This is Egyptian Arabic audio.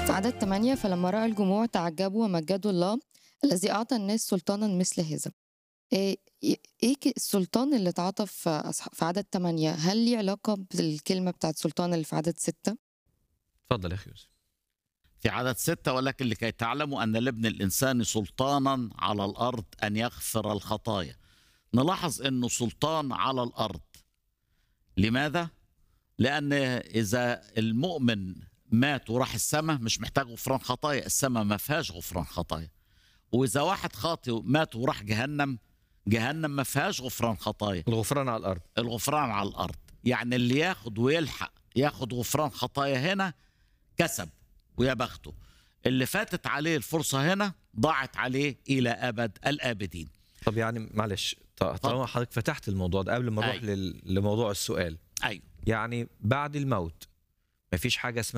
في عدد 8 فلما رأى الجموع تعجبوا ومجدوا الله الذي أعطى الناس سلطانا مثل هذا إيه إيه ك- السلطان اللي اتعاطى في أصح- في عدد 8 هل ليه علاقة بالكلمة بتاعت سلطان اللي في عدد 6 اتفضل يا اخي يوسف في عدد ستة ولكن لكي تعلموا أن لابن الإنسان سلطانا على الأرض أن يغفر الخطايا نلاحظ أنه سلطان على الأرض لماذا؟ لأن إذا المؤمن مات وراح السماء مش محتاج غفران خطايا السماء ما فيهاش غفران خطايا وإذا واحد خاطئ مات وراح جهنم جهنم ما فيهاش غفران خطايا الغفران على الارض الغفران على الارض يعني اللي ياخد ويلحق ياخد غفران خطايا هنا كسب ويا بخته اللي فاتت عليه الفرصه هنا ضاعت عليه الى ابد الابدين طب يعني معلش ط- طالما حضرتك فتحت الموضوع ده قبل ما نروح أيوة. لل- لموضوع السؤال ايوه يعني بعد الموت مفيش حاجه اسمها